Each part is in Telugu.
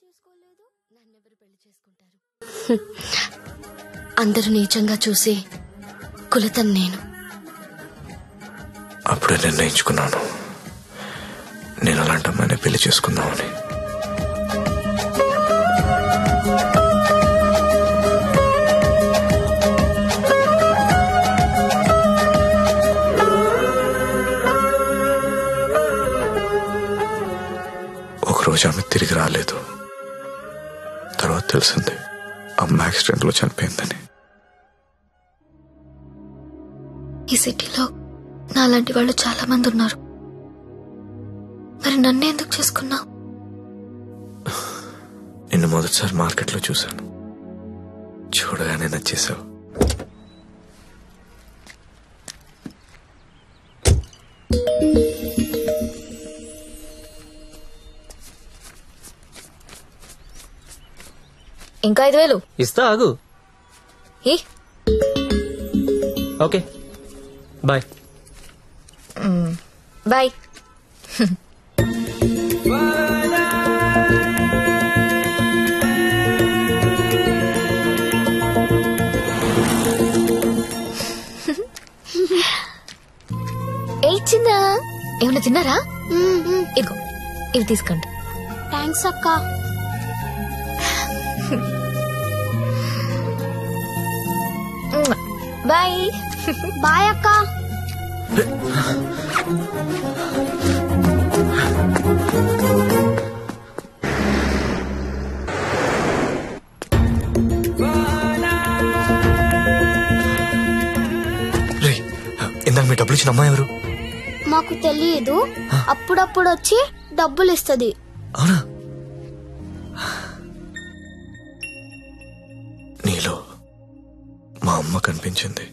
అందరూ నీచంగా చూసి కులతను నేను అప్పుడే నిర్ణయించుకున్నాను నేను అలాంటి అమ్మాయిని పెళ్లి చేసుకుందామని ఒకరోజు ఆమె తిరిగి రాలేదు తర్వాత తెలిసింది అమ్మ యాక్సిడెంట్లో చనిపోయిందని ఈ సిటీలో నాలాంటి వాళ్ళు చాలా మంది ఉన్నారు మరి నన్ను ఎందుకు చేసుకున్నావు నిన్ను మొదటిసారి మార్కెట్లో చూశాను చూడగానే నచ్చేసావు ఇంకా ఐదు వేలు ఇస్తా ఆగు ఈ ఓకే బాయ్ బాయ్ ఏ చిన్న ఏమన్నా తిన్నారా ఇదిగో ఇవి తీసుకోండి థ్యాంక్స్ అక్క బాయ్ బాయ్ అక్క రే ఇందాక మీ డబ్బులు ఇచ్చిన అమ్మాయి ఎవరు మాకు తెలియదు అప్పుడప్పుడు వచ్చి డబ్బులు ఇస్తుంది అవునా నీలో మా అమ్మ కనిపించింది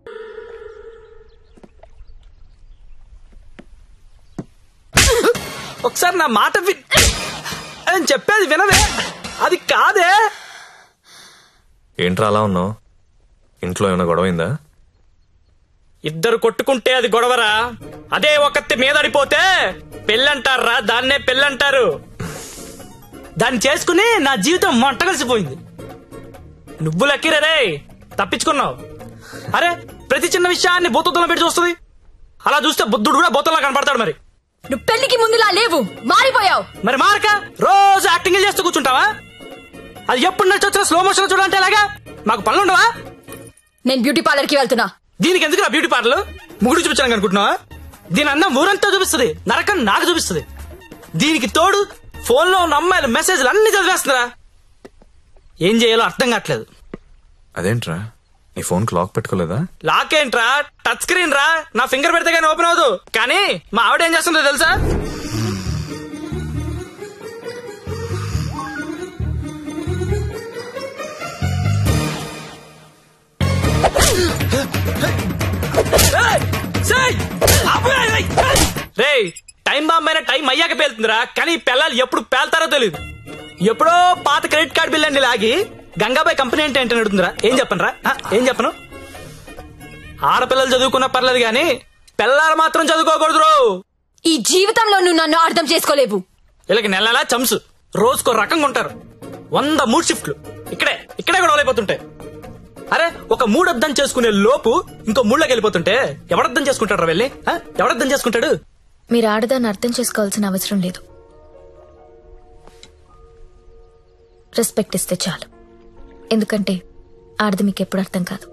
ఒకసారి నా మాట వి నేను చెప్పేది వినవే అది కాదే ఏంట్రా అలా ఉన్నావు ఇంట్లో ఏమైనా గొడవైందా ఇద్దరు కొట్టుకుంటే అది గొడవరా అదే ఒకత్తి మీదడిపోతే పెళ్ళంటారా దాన్నే పెళ్ళంటారు దాన్ని చేసుకుని నా జీవితం మంట కలిసిపోయింది నువ్వు లక్కీరే రే తప్పించుకున్నావు అరే ప్రతి చిన్న విషయాన్ని బూతలో పెట్టి చూస్తుంది అలా చూస్తే బుద్ధుడు కూడా బూతల్లో కనపడతాడు మరి నువ్వు పెళ్లికి ముందులా లేవు మారిపోయావు మరి మారక రోజు యాక్టింగ్ చేస్తూ కూర్చుంటావా అది ఎప్పుడు నడిచి వచ్చిన స్లో మోషన్ చూడాలంటే ఎలాగా మాకు పనులు ఉండవా నేను బ్యూటీ పార్లర్ కి వెళ్తున్నా దీనికి ఎందుకు నా బ్యూటీ పార్లర్ ముగుడు చూపించాను అనుకుంటున్నావా దీని అందం ఊరంతా చూపిస్తుంది నరకం నాకు చూపిస్తుంది దీనికి తోడు ఫోన్ లో ఉన్న అమ్మాయిల మెసేజ్లు అన్ని చదివేస్తుందిరా ఏం చేయాలో అర్థం కావట్లేదు అదేంట్రా నీ ఫోన్కి లాక్ పెట్టుకోలేదా లాక్ ఏంట్రా టచ్ స్క్రీన్ రా నా ఫింగర్ పెడితే కానీ ఓపెన్ అవ్వదు కానీ మా ఆవిడ ఏం చేస్తుందో తెలుసా రే టైం బాంబ్ అయినా టైం అయ్యాక పేలుతుందిరా కానీ ఈ పిల్లలు ఎప్పుడు పేల్తారో తెలియదు ఎప్పుడో పాత క్రెడిట్ కార్డ్ బిల్ అన్ని లాగి గంగాబాయ్ కంపెనీ అంటే ఏంటని అడుగుతుందిరా ఏం చెప్పనురా ఆ, ఏం చెప్పను ఆడపిల్లలు చదువుకున్నా పర్లేదు గాని పిల్లలు మాత్రం చదువుకోకూడదు రో ఈ జీవితంలో నువ్వు నన్ను అర్థం చేసుకోలేవు వీళ్ళకి నెల నెలా చంసు రోజుకో రకంగా ఉంటారు వంద మూడు షిఫ్ట్లు ఇక్కడే ఇక్కడే కూడా అయిపోతుంటాయి అరే ఒక మూడు అర్థం చేసుకునే లోపు ఇంకో మూడులోకి వెళ్ళిపోతుంటే ఎవడర్థం చేసుకుంటాడు వెళ్ళి ఆ? ఎవడర్థం చేసుకుంటాడు మీరు ఆడదాన్ని అర్థం చేసుకోవాల్సిన అవసరం లేదు రెస్పెక్ట్ ఇస్తే చాలు ఎందుకంటే ఆడది మీకు ఎప్పుడు అర్థం కాదు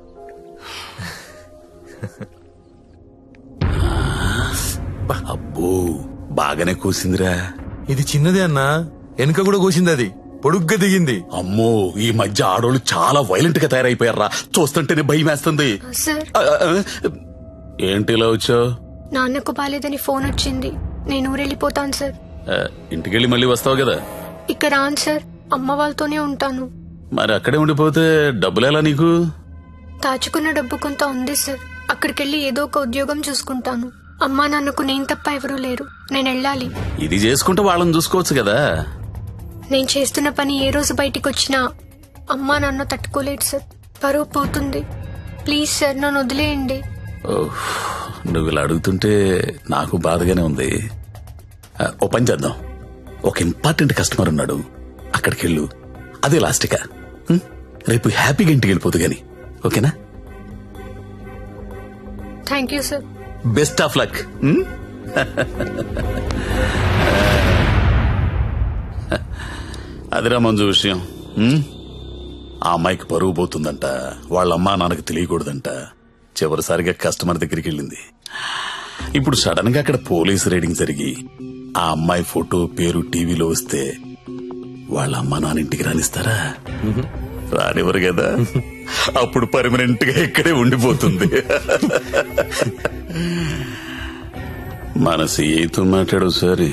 అబ్బో బాగానే కూసిందిరా ఇది చిన్నదే అన్నా వెనుక కూడా కూసింది అది పొడుగ్గా దిగింది అమ్మో ఈ మధ్య ఆడోళ్ళు చాలా వైలెంట్ గా తయారైపోయారా చూస్తుంటేనే భయం వేస్తుంది సార్ ఆ, ఆ, ఏంటి ఇలా వచ్చావు నాన్నకు బాలేదని ఫోన్ వచ్చింది నేను ఊరెళ్ళిపోతాను సార్ ఇంటికెళ్ళి మళ్ళీ వస్తావు కదా ఇక్కడ రాను సార్ అమ్మ వాళ్ళతోనే ఉంటాను మరి అక్కడే ఉండిపోతే డబ్బులు ఎలా నీకు దాచుకున్న డబ్బు కొంత ఉంది సార్ అక్కడికెళ్ళి ఏదో ఒక ఉద్యోగం చూసుకుంటాను అమ్మా నాన్నకు నేను తప్ప ఎవరూ లేరు నేను వెళ్ళాలి ఇది చేసుకుంటే వాళ్ళని చూసుకోవచ్చు కదా నేను చేస్తున్న పని ఏ రోజు బయటికి వచ్చినా అమ్మా నాన్న తట్టుకోలేడు సార్ పరువు పోతుంది ప్లీజ్ సార్ నన్ను వదిలేయండి ఓహ్, నువ్వు ఇలా అడుగుతుంటే నాకు బాధగానే ఉంది ఆ, ఓ పని చేద్దాం ఒక ఇంపార్టెంట్ కస్టమర్ ఉన్నాడు అక్కడికి వెళ్ళు అదే లాస్ట్గా ఉం? రేపు హ్యాపీగా ఇంటికి వెళ్ళిపోదు గాని ఓకేనా thank you sir best of luck అదిరా మంజు విషయం ఉం? ఆ అమ్మాయికి పరువు పోతుందంట వాళ్ళ అమ్మా నాన్నకి తెలియకూడదంట చివరిసారిగా కస్టమర్ దగ్గరికి వెళ్ళింది ఇప్పుడు సడన్ గా అక్కడ పోలీస్ రైడింగ్ జరిగి ఆ అమ్మాయి ఫోటో పేరు టీవీలో వస్తే వాళ్ళ అమ్మ నాన్న ఇంటికి రానిస్తారా రానివ్వరు కదా అప్పుడు పర్మనెంట్ గా ఇక్కడే ఉండిపోతుంది మన సీఏతో మాట్లాడు సరే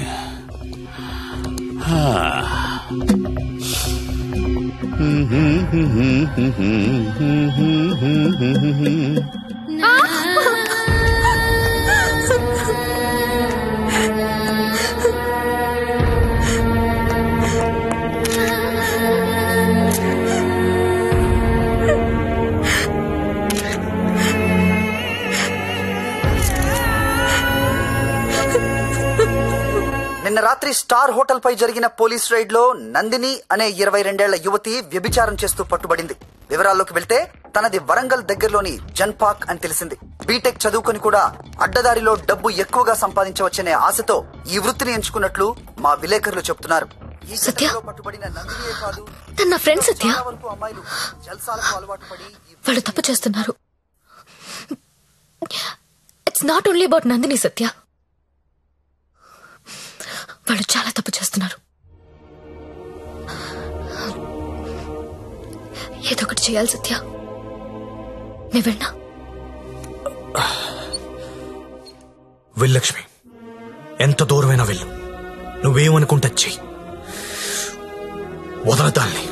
నిన్న రాత్రి స్టార్ హోటల్ పై జరిగిన పోలీస్ రైడ్ లో నందిని అనే ఇరవై రెండేళ్ల యువతి వ్యభిచారం చేస్తూ పట్టుబడింది వివరాల్లోకి వెళ్తే తనది వరంగల్ దగ్గరలోని జన్పాక్ అని తెలిసింది బీటెక్ చదువుకొని కూడా అడ్డదారిలో డబ్బు ఎక్కువగా సంపాదించవచ్చనే ఆశతో ఈ వృత్తిని ఎంచుకున్నట్లు మా విలేకరులు చెప్తున్నారు ఈ సత్య? ఘటనలో పట్టుబడిన నందినియే కాదు తను నా ఫ్రెండ్ సత్య చాలా వరకు అమ్మాయిలు జల్సాలకు అలవాటు పడి ఈ వాళ్ళు తప్పు చేస్తున్నారు it's not only about Nandini Satya వాళ్ళు చాలా తప్పు చేస్తున్నారు ఏదో ఒకటి చేయాలి సత్య నేను వెళ్ళా వెళ్ళు లక్ష్మి ఎంత దూరమైనా వెళ్ళు నువ్వేమనుకుంటా చెయ్యి వదలదాన్ని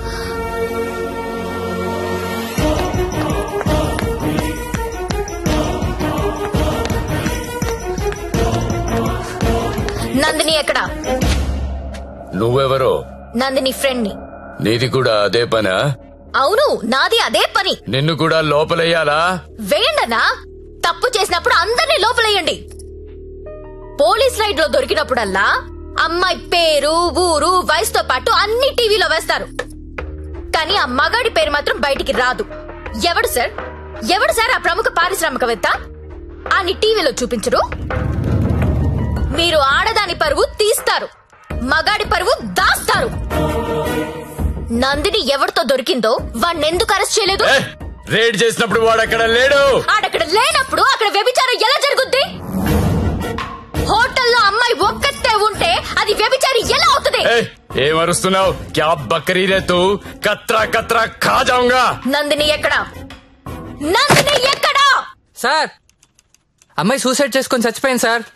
నందిని ఎక్కడ నువ్వెవరో నందిని ఫ్రెండ్ ని నీది కూడా అదే పనా అవును నాది అదే పని నిన్ను కూడా లోపలయ్యాలా వేయండనా తప్పు చేసినప్పుడు అందరినీ లోపలేయండి పోలీస్ రైడ్ లో దొరికినప్పుడల్లా అమ్మాయి పేరు ఊరు వయసుతో పాటు అన్ని టీవీలో వేస్తారు కానీ ఆ మగాడి పేరు మాత్రం బయటికి రాదు ఎవడు సార్ ఎవడు సార్ ఆ ప్రముఖ పారిశ్రామికవేత్త అని టీవీలో చూపించరు మీరు ఆడదాని పరువు తీస్తారు మగాడి పరువు దాస్తారు నందిని ఎవరితో దొరికిందో వాణ్ణెందుకు అరెస్ట్ చేయలేదు ఏ, రేడ్ చేసినప్పుడు వాడు అక్కడ లేడు ఆడక్కడ లేనప్పుడు అక్కడ వ్యభిచారం ఎలా జరుగుద్ది హోటల్లో అమ్మాయి ఒక్కతే ఉంటే అది వ్యభిచారి ఎలా అవుతుంది ఏ, ఏమరుస్తున్నావు క్యా బకరీ రే తూ కత్రా కత్రా ఖా జాऊंगा నందిని ఎక్కడా నందిని ఎక్కడా సార్ అమ్మాయి సూసైడ్ చేసుకొని చచ్చిపోయింది సార్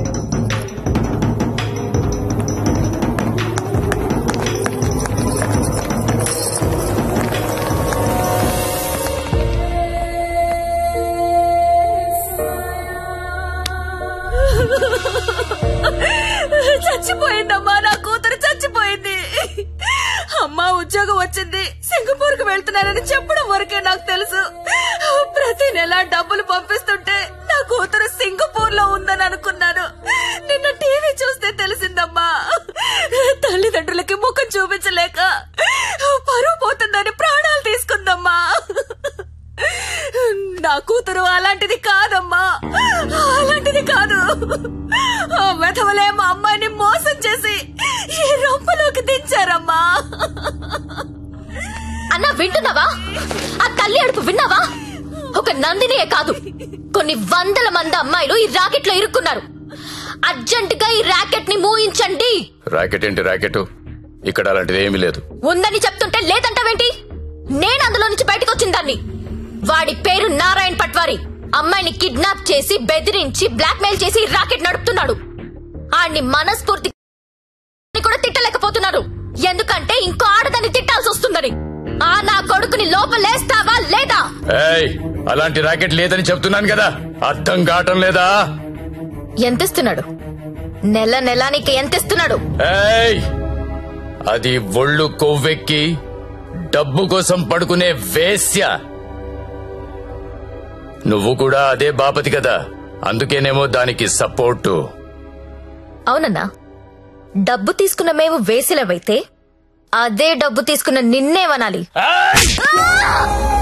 చచ్చిపోయిందమ్మా నా కూతురు చచ్చిపోయింది అమ్మా ఉద్యోగం వచ్చింది సింగపూర్ కు వెళ్తున్నానని చెప్పడం వరకే నాకు తెలుసు ప్రతి నెల డబ్బులు పంపిస్తుంటే నా కూతురు సింగపూర్ లో ఉందని అనుకున్నాను నిన్న టీవీ చూస్తే తెలిసిందమ్మా తల్లిదండ్రులకి ముఖం చూపించలేక పరువు పోతుందని ప్రాణాలు తీసుకుందమ్మా నా కూతురు అలాంటిది కాదమ్మా అలాంటిది కాదు ఆ వెధవలే మా అమ్మాయిని మోసం చేసి ఈ రొంపలోకి దించారమ్మా అన్నా వింటున్నావా ఆ తల్లి అడుపు విన్నావా ఒక నందినియే కాదు కొన్ని వందల మంది అమ్మాయిలు ఈ రాకెట్ లో ఇరుక్కున్నారు అర్జెంట్ గా ఈ రాకెట్ ని మూయించండి రాకెట్ ఏంటి రాకెట్ ఇక్కడ అలాంటిది ఏమీ లేదు ఉందని చెప్తుంటే లేదంటావేంటి నేను అందులో నుంచి బయటకు వచ్చిన దాన్ని వాడి పేరు నారాయణ్ పట్వారి అమ్మాయిని కిడ్నాప్ చేసి బెదిరించి బ్లాక్మెయిల్ చేసి ఈ రాకెట్ నడుపుతున్నాడు ఆడిని మనస్ఫూర్తి కూడా తిట్టలేకపోతున్నారు ఎందుకంటే ఇంకో ఆడదాన్ని తిట్టాల్సి వస్తుందని ఆ నా కొడుకుని లోపలేస్తావా లేదా ఏయ్ అలాంటి రాకెట్ లేదని చెప్తున్నాను కదా అర్థం కావటం లేదా ఎంతిస్తున్నాడు నెల నెల నీకు ఎంతిస్తున్నాడు ఏయ్ అది ఒళ్ళు కొవ్వెక్కి డబ్బు కోసం పడుకునే వేశ్య నువ్వు కూడా అదే బాపతి కదా అందుకేనేమో దానికి సపోర్టు అవునన్నా డబ్బు తీసుకున్న మేము వేసిలవైతే అదే డబ్బు తీసుకున్న నిన్నేమనాలి ఏయ్!